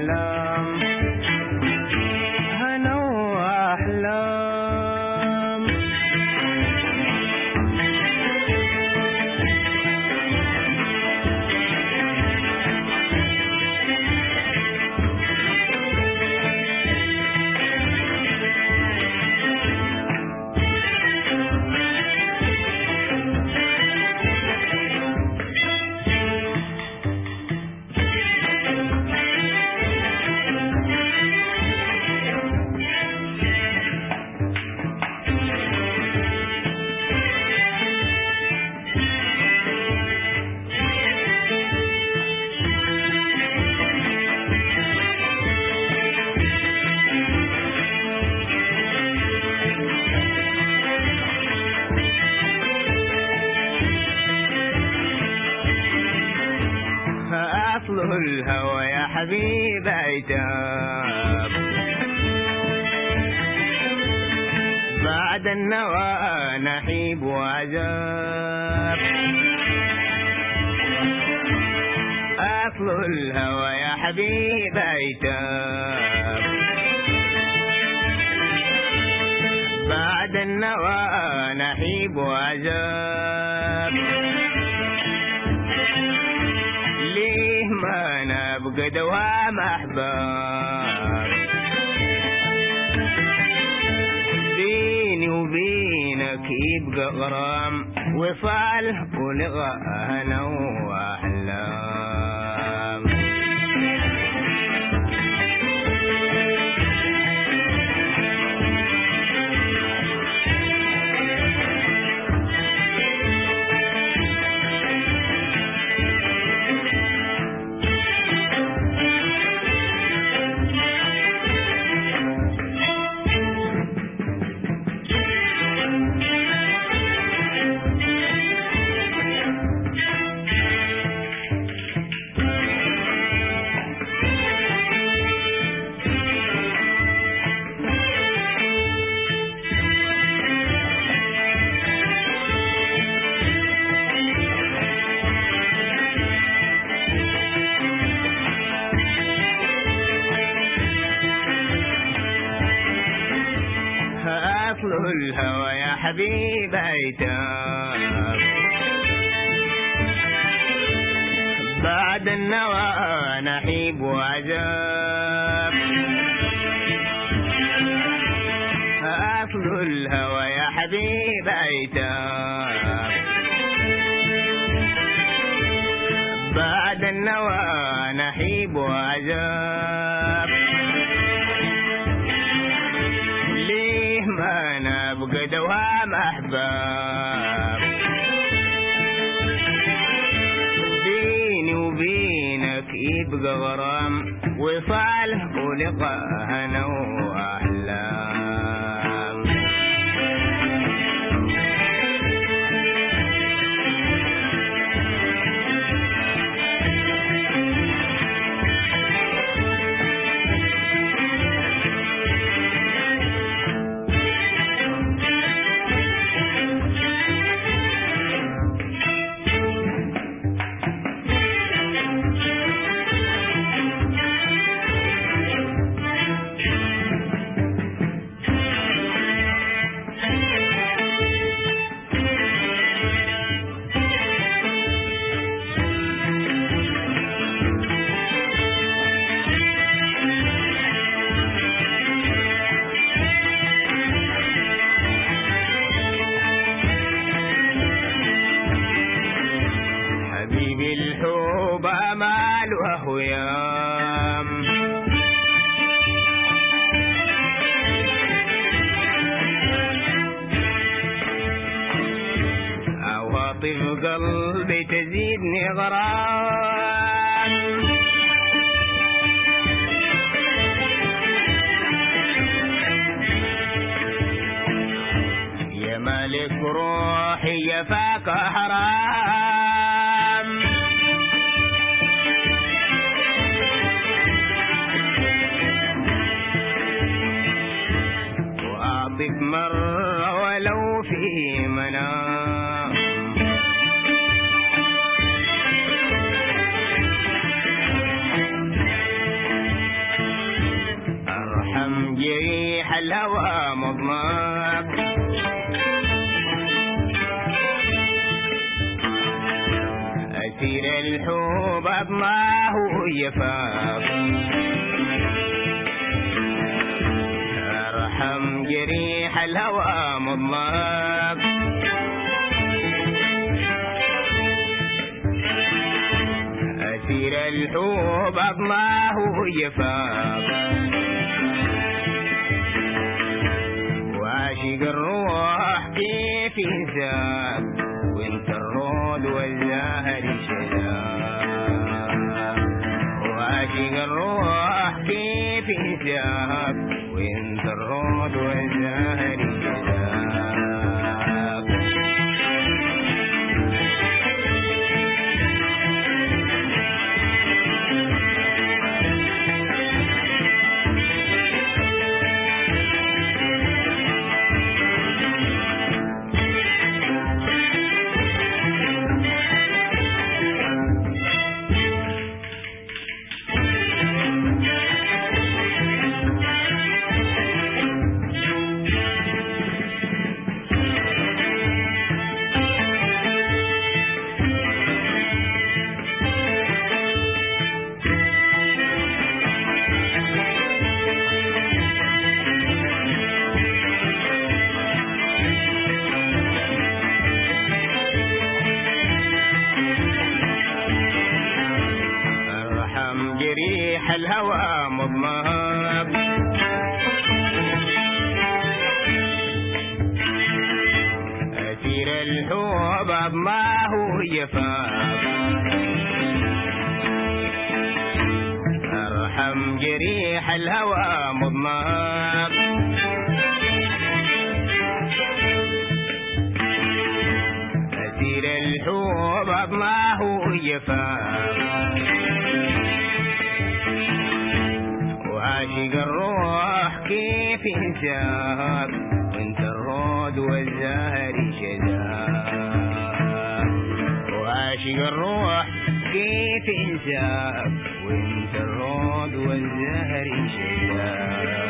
وأحلام هنا وأحلام فأصل الهوى يا حبيب عتاب بعد النوى نحيب وعذاب أصل الهوى يا حبيب عتاب بعد النوى نحيب وعذاب ليه ما نبقى دوام أحباب بيني وبينك يبقى غرام وصال ولغى هنا وأحلام أصل الهوى يا حبيب عتاب بعد النوى نحيب وعجاب أصل الهوى يا حبيب عتاب بعد النوى نحيب وعجاب ليه ما نبقى دوام أحباب بيني وبينك يبقى غرام وصال ولقاء هنا وأحلام حبيبي الحب أمال وهيام عواطف قلبي تزيدني غرام يا مالك روحي يفاك حرام وأعطيك مرة ولو في منام جريح الهوى مضمك أسير الحب أضماه يفاق ارحم جريح الهوى مضمك أسير الحب أضماه يفاق وعاشق الروح كيف ينساك وانت الرود والزهر شداك وعاشق الروح كيف ينساك وانت الرود والزهر شداك ارحم جريح الهوى مضمك أسير الحب ما هو يفاق ارحم جريح الهوى مضمك أسير الحب ما هو يفاق وعاشق الروح كيف ينساك وانت الرود والزهر شداك وعاشق الروح كيف ينساك وانت الرود والزهر شداك